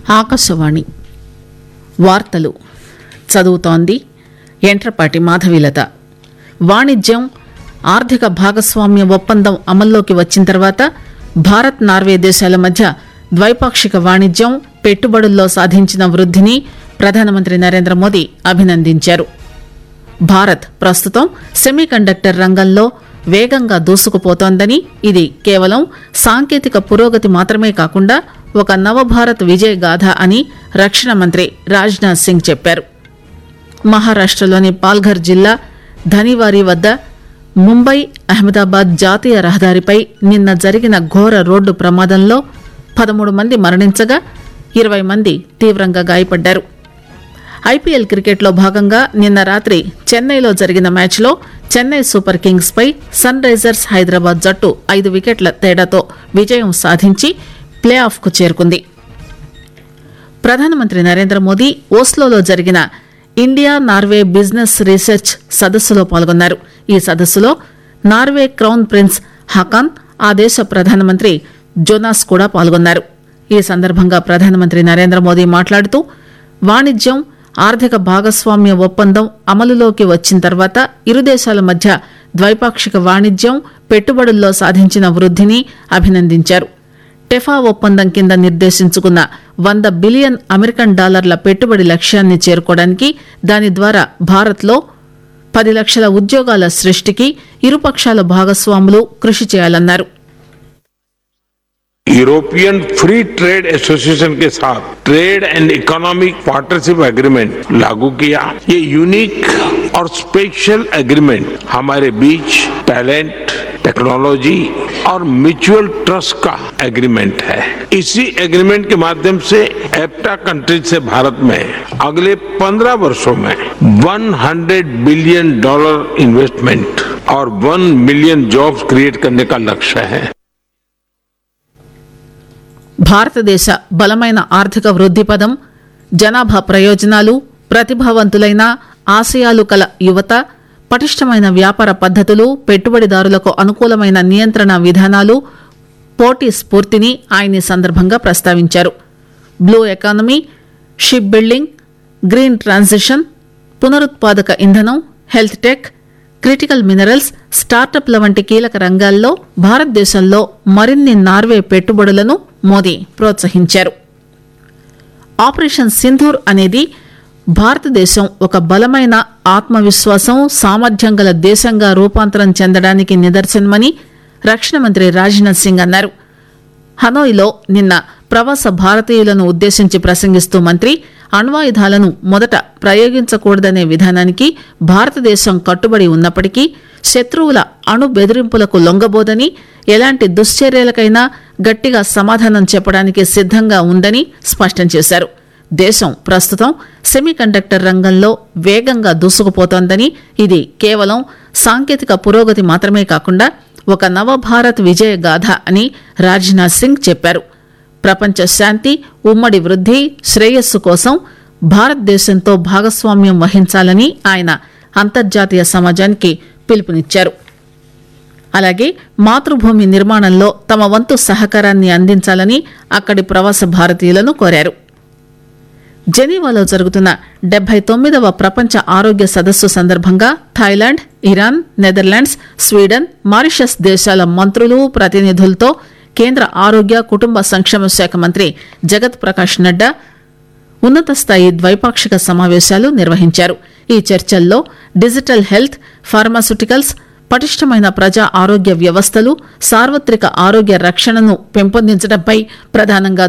ఆకాశవాణి వార్తలు చదువుతోంది ఎంట్రపాటి మాధవీలత వాణిజ్యం ఆర్థిక భాగస్వామ్య ఒప్పందం అమల్లోకి వచ్చిన తర్వాత భారత్ నార్వే దేశాల మధ్య ద్వైపాక్షిక వాణిజ్యం పెట్టుబడుల్లో సాధించిన వృద్ధిని ప్రధానమంత్రి నరేంద్ర మోదీ అభినందించారు భారత్ ప్రస్తుతం సెమీకండక్టర్ రంగంలో వేగంగా దూసుకుపోతోందని ఇది కేవలం సాంకేతిక పురోగతి మాత్రమే కాకుండా ఒక నవభారత్ విజయ గాథ అని రక్షణ మంత్రి రాజ్నాథ్ సింగ్ చెప్పారు మహారాష్టలోని పాల్ఘర్ జిల్లా ధనివారి వద్ద ముంబై అహ్మదాబాద్ జాతీయ రహదారిపై నిన్న జరిగిన ఘోర రోడ్డు ప్రమాదంలో పదమూడు మంది మరణించగా ఇరవై మంది తీవ్రంగా గాయపడ్డారు ఐపీఎల్ క్రికెట్లో భాగంగా నిన్న రాత్రి చెన్నైలో జరిగిన మ్యాచ్లో చెన్నై సూపర్ కింగ్స్ పై సన్ రైజర్స్ హైదరాబాద్ జట్టు ఐదు వికెట్ల తేడాతో విజయం సాధించి ప్లే ఆఫ్కు చేరుకుంది ప్రధానమంత్రి నరేంద్ర మోదీ ఓస్లోలో జరిగిన ఇండియా నార్వే బిజినెస్ రీసెర్చ్ సదస్సులో పాల్గొన్నారు ఈ సదస్సులో నార్వే క్రౌన్ ప్రిన్స్ హకాన్ ఆ దేశ ప్రధానమంత్రి జోనాస్ కూడా పాల్గొన్నారు ఈ సందర్భంగా ప్రధానమంత్రి నరేంద్ర మోదీ మాట్లాడుతూ వాణిజ్యం ఆర్థిక భాగస్వామ్య ఒప్పందం అమలులోకి వచ్చిన తర్వాత ఇరు దేశాల మధ్య ద్వైపాక్షిక వాణిజ్యం పెట్టుబడుల్లో సాధించిన వృద్ధిని అభినందించారు టెఫా ఒప్పందం కింద నిర్దేశించుకున్న వంద బిలియన్ అమెరికన్ డాలర్ల పెట్టుబడి లక్ష్యాన్ని చేరుకోవడానికి దాని ద్వారా భారత్లో పది లక్షల ఉద్యోగాల సృష్టికి ఇరుపక్షాల భాగస్వాములు కృషి చేయాలన్నారు यूरोपियन फ्री ट्रेड एसोसिएशन के साथ trade and economic partnership agreement लागू किया ये यूनिक और स्पेशल एग्रीमेंट हमारे बीच टैलेंट टेक्नोलॉजी और म्यूचुअल ट्रस्ट का एग्रीमेंट है इसी एग्रीमेंट के माध्यम से एप्टा कंट्रीज से भारत में अगले 15 वर्षों में 100 बिलियन डॉलर इन्वेस्टमेंट और 1 मिलियन जॉब्स क्रिएट करने का लक्ष्य है భారతదేశ బలమైన ఆర్థిక వృద్ధి పదం జనాభా ప్రయోజనాలు ప్రతిభావంతులైన ఆశయాలు కల యువత పటిష్టమైన వ్యాపార పద్ధతులు పెట్టుబడిదారులకు అనుకూలమైన నియంత్రణ విధానాలు పోటీ స్ఫూర్తిని ఆయన ఈ సందర్భంగా ప్రస్తావించారు blue economy shipbuilding green transition పునరుత్పాదక ఇంధనం హెల్త్ టెక్ క్రిటికల్ మినరల్స్ స్టార్టప్ల వంటి కీలక రంగాల్లో భారతదేశంలో మరిన్ని నార్వే పెట్టుబడులను మోదీ ప్రోత్సహించారు ఆపరేషన్ సింధూర్ అనేది భారతదేశం ఒక బలమైన ఆత్మవిశ్వాసం సామర్థ్యం గల దేశంగా రూపాంతరం చెందడానికి నిదర్శనమని రక్షణ మంత్రి రాజ్నాథ్ సింగ్ అన్నారు హనోయిలో నిన్న ప్రవాస భారతీయులను ఉద్దేశించి ప్రసంగిస్తూ మంత్రి అణ్వాయుధాలను మొదట ప్రయోగించకూడదనే విధానానికి భారతదేశం కట్టుబడి ఉన్నప్పటికీ శత్రువుల అణు బెదిరింపులకు లొంగబోదని ఎలాంటి దుశ్చర్యలకైనా గట్టిగా సమాధానం చెప్పడానికి సిద్ధంగా ఉందని స్పష్టం చేశారు దేశం ప్రస్తుతం సెమీకండక్టర్ రంగంలో వేగంగా దూసుకుపోతోందని ఇది కేవలం సాంకేతిక పురోగతి మాత్రమే కాకుండా ఒక నవభారత్ విజయ గాథ అని రాజ్నాథ్ సింగ్ చెప్పారు ప్రపంచ శాంతి ఉమ్మడి వృద్ధి శ్రేయస్సు కోసం భారతదేశంతో భాగస్వామ్యం వహించాలని ఆయన అంతర్జాతీయ సమాజానికి పిలుపునిచ్చారు అలాగే మాతృభూమి నిర్మాణంలో తమ వంతు సహకారాన్ని అందించాలని అక్కడి ప్రవాస భారతీయులను కోరారు జెనీవాలో జరుగుతున్న డెబ్బై తొమ్మిదవ ప్రపంచ ఆరోగ్య సదస్సు సందర్భంగా Thailand Iran Netherlands Sweden Mauritius దేశాల మంత్రులు ప్రతినిధులతో కేంద్ర ఆరోగ్య కుటుంబ సంక్షేమ శాఖ మంత్రి జగత్ ప్రకాష్ నడ్డా ఉన్నత స్థాయి ద్వైపాక్షిక సమావేశాలు నిర్వహించారు ఈ చర్చల్లో డిజిటల్ హెల్త్ ఫార్మాస్యూటికల్స్ పటిష్టమైన ప్రజా ఆరోగ్య వ్యవస్థలు సార్వత్రిక ఆరోగ్య రక్షణను పెంపొందించడంపై ప్రధానంగా